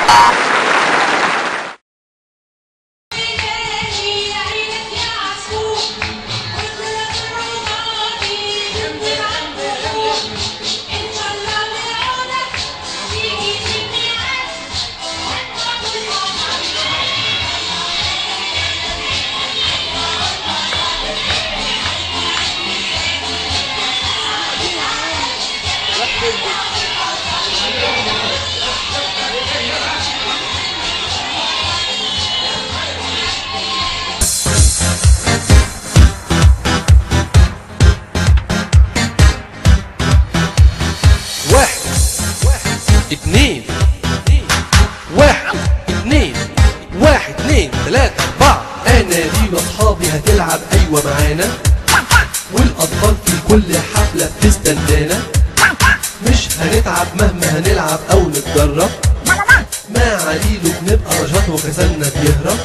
واحد اتنين واحد اتنين واحد اتنين تلاتة أربعة أنا دي وأصحابي هتلعب أيوة معانا والأطفال في كل حفلة بتستنانا مش هنتعب مهما هنلعب أو نتدرب ما عليله بنبقى نشاط وكسلنا بيهرب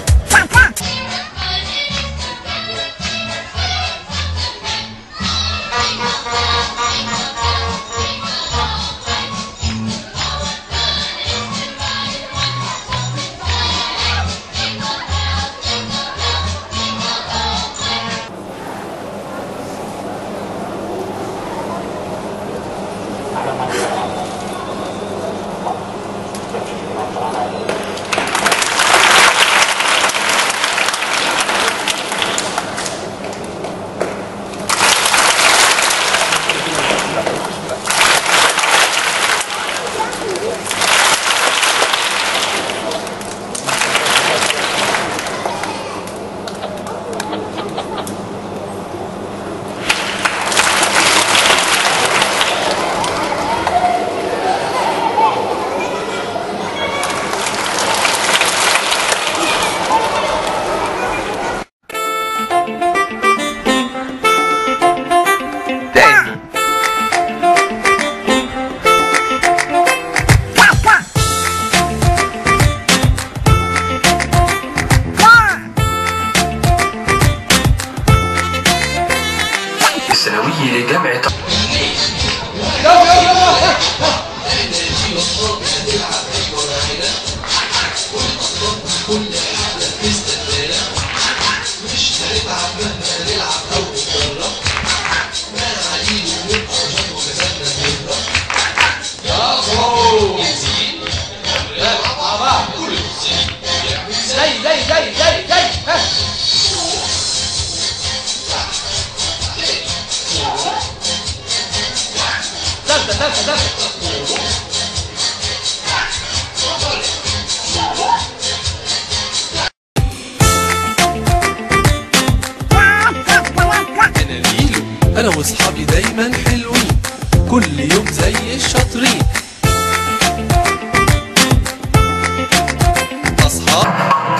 تاني الثانوية لجامعة زي زي زي زي زي ها ثالثة ثالثة ثالثة أنا ليلو أنا وأصحابي دايما حلوين كل يوم زي الشاطرين أصحاب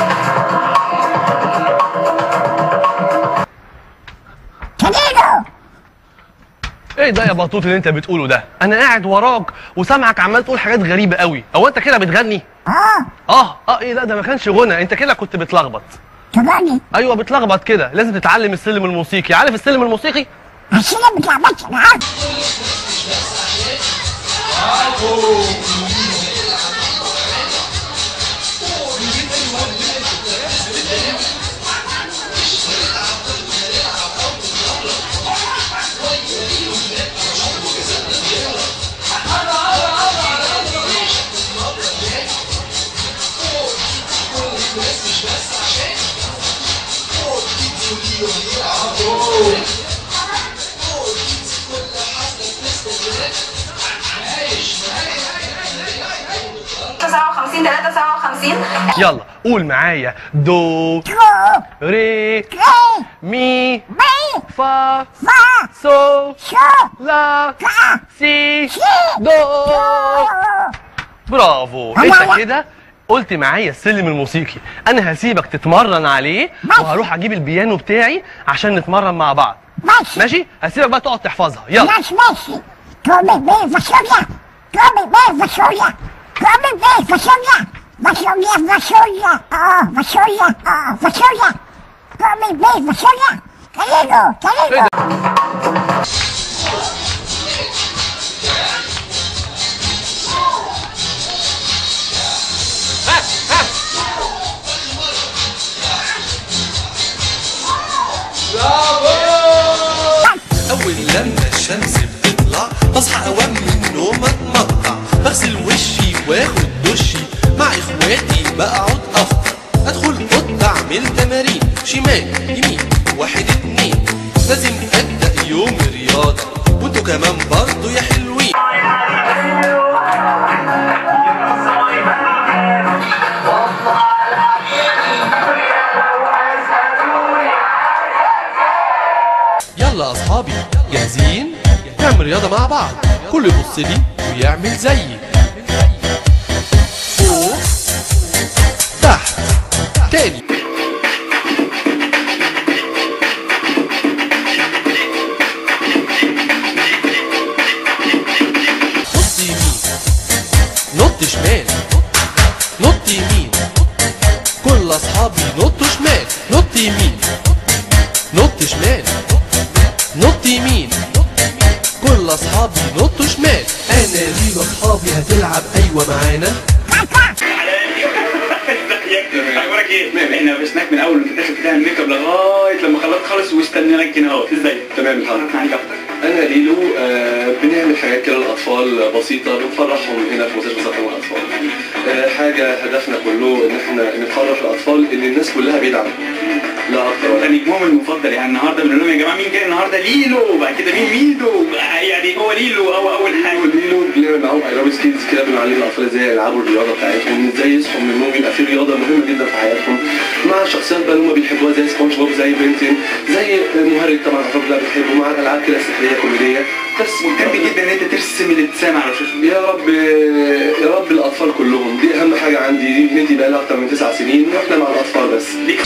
ايه ده يا بطوط اللي انت بتقوله ده انا قاعد وراك وسامعك عمال تقول حاجات غريبه قوي هو انت كده بتغني اه اه اه ايه لا ده ما كانش غنى انت كده كنت بتلخبط تغني ايوه بتلخبط كده لازم تتعلم السلم الموسيقي عارف السلم الموسيقي عشان ما بتلعبش انا عارف سبعة وخمسين تلاتة سبعة وخمسين يلا قول معايا دو تو ري تري مي مي فا فا سو شو لا كا سي شي دو دو برافو أنا انت لا. كده قلت معايا السلم الموسيقي انا هسيبك تتمرن عليه ماشي. وهروح اجيب البيانو بتاعي عشان نتمرن مع بعض ماشي ماشي هسيبك بقى تقعد تحفظها يلا ماشي ماشي كومي بي فاصوليا كومي بي فاصوليا كومي بي فاصوليا فاصوليا فاصوليا اه فاصوليا اه فاصوليا كومي بي فاصوليا كاليلو كاليلو الشمس بتطلع بصحى اوام من النوم اتمطع بغسل وشي واخد دشي مع اخواتي بقعد افطر ادخل اوضه اعمل تمارين شمال يمين واحد اتنين لازم ابدا يوم رياضه وانتوا كمان برضو يا حلوين يلا يا اصحابي جاهزين نعمل رياضه مع بعض كل يبص لي ويعمل زيي فوق تحت تاني نط يمين نط شمال نط يمين كل اصحابي نطوا شمال نط يمين نط شمال نط يمين كل اصحابي نطوا شمال انا ليه واصحابي هتلعب ايوه معانا اخبارك ايه؟ احنا لبسناك من اول ما في الاخر بتاع الميك اب لغايه لما خلصت خالص واستنيناك هنا اهو ازيك؟ تمام الحمد لله انا ليلو آه بنعمل حاجات كده للاطفال بسيطه بنفرحهم هنا في مستشفى سرطان الاطفال آه حاجه هدفنا كله ان احنا نفرح الاطفال اللي الناس كلها بعيده عنهم لا اكتر ولا ده نجمهم المفضل يعني النهارده بنقول لهم يا جماعه مين جاي النهارده ليلو بعد كده مين ميدو يعني هو ليلو هو اول حاجه ليلو بنعمل معاهم ايروبيك سكيلز كده بنعلم الاطفال ازاي يلعبوا الرياضه بتاعتهم ازاي يصحوا من النوم يبقى في رياضه مهمه جدا في حياتهم مع شخصيات بقى اللي هم بيحبوها زي سبونج بوب زي بنتين زي مهرج طبعا الاطفال كلها بتحبه مع الالعاب كده سحريه كوميديه بس مهتم جدا ان انت ترسم الابتسامه على وشوشهم يا رب يا رب الاطفال كلهم دي اهم حاجه عندي دي بنتي بقى لها اكتر من تسع سنين واحنا مع الاطفال بس ليك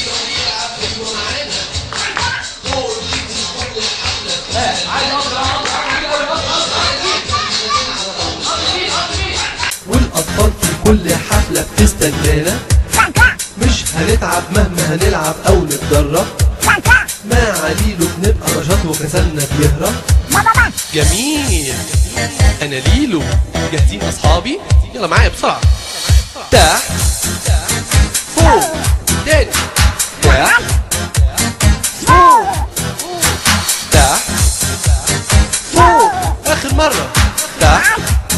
والاطفال في كل حفله بتستنانا مش هنتعب مهما هنلعب او نتدرب مع ليلو بنبقى نشاط وكسلنا بيهرب جميل انا ليلو جاهزين اصحابي يلا معايا بسرعه تحت فوق تاني تحت فوق تحت فوق اخر مره تحت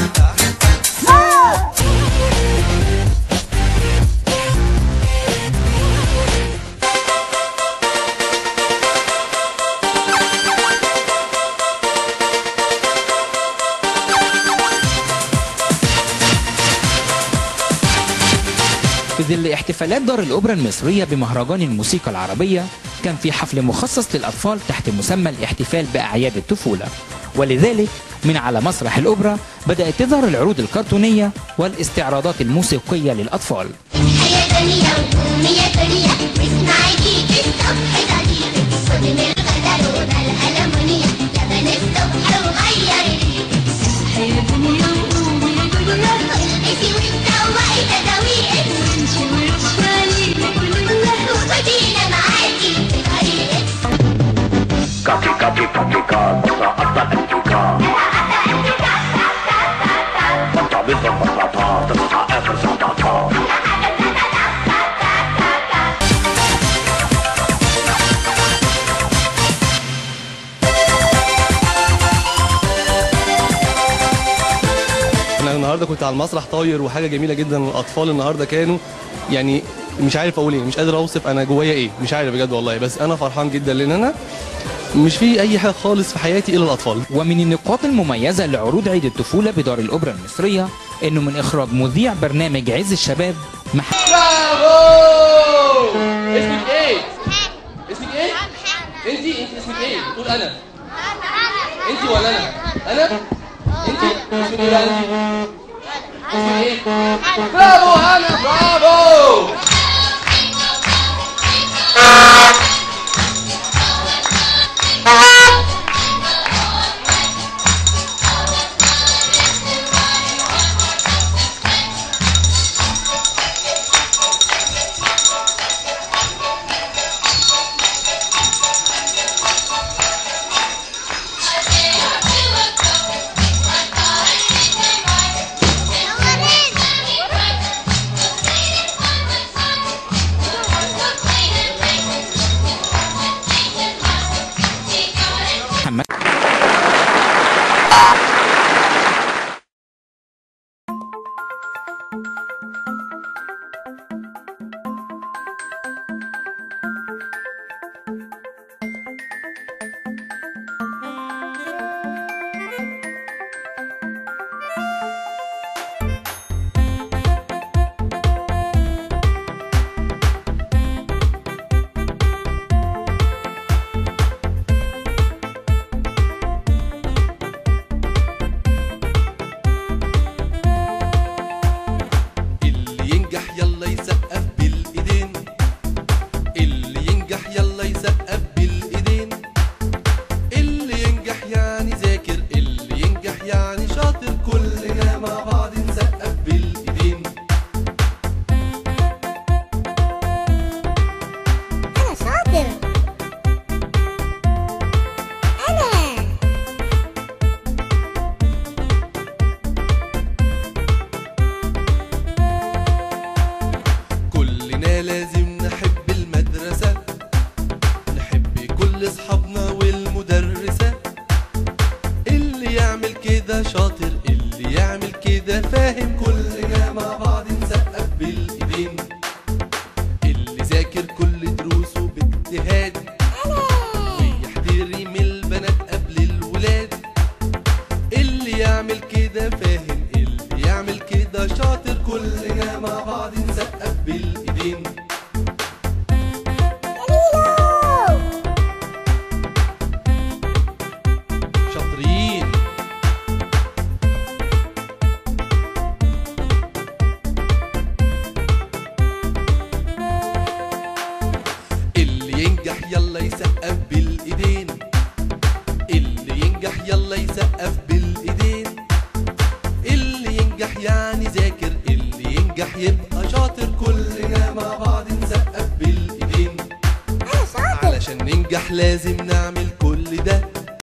في ظل احتفالات دار الأوبرا المصرية بمهرجان الموسيقى العربية كان في حفل مخصص للأطفال تحت مسمى الاحتفال بأعياد الطفولة ولذلك من على مسرح الأوبرا بدأت تظهر العروض الكرتونية والاستعراضات الموسيقية للأطفال يا دنيا وقومي يا دنيا واسمعي جيجي الصبح ضريق خدي من الغدر وده الألمونيا لبن الصبح وغيري ريقك اصحي يا دنيا وقومي يا دنيا البسي وتسوقي تداويقك وامشي ورشالي كلنا وخدينا معاكي في طريقك كافي كافي كافي كافي أبطأ انتكا بطأ بالضبط بطاطا تقطع آخر سقطاطا انا النهارده كنت على المسرح طاير وحاجه جميله جدا والاطفال النهارده كانوا يعني مش عارف اقول ايه مش قادر اوصف انا جوايا ايه مش عارف بجد والله بس انا فرحان جدا لان انا مش في اي حاجه خالص في حياتي الا الاطفال ومن النقاط المميزة لعروض عيد الطفولة بدار الأوبرا المصرية إنه من إخراج مذيع برنامج عز الشباب محمد برافو اسمك ايه؟ اسمك ايه؟ انت انت اسمك ايه؟ بتقول انا انت ولا انا؟ انا؟ انت اسمك ايه بقى انت؟ اسمك ايه؟ برافو انا برافو Thank you. لازم نحب المدرسة نحب كل اصحابنا والمدرسة اللي يعمل كده شاطر اللي يعمل كده فاهم كلنا مع بعض نسقف بالايدين اللي ذاكر كل دروسه باجتهاد ويحترم البنات قبل الولاد اللي يعمل كده فاهم اللي يعمل كده شاطر كلنا مع بعض نسقف بالايدين شاطرين اللي ينجح يلا يسقف بالايدين اللي ينجح يلا يسقف بالايدين اللي ينجح يعني ذاكر اللي ينجح يبقى شاطر كلنا مع بعض نسقف بالايدين علشان ننجح لازم نعمل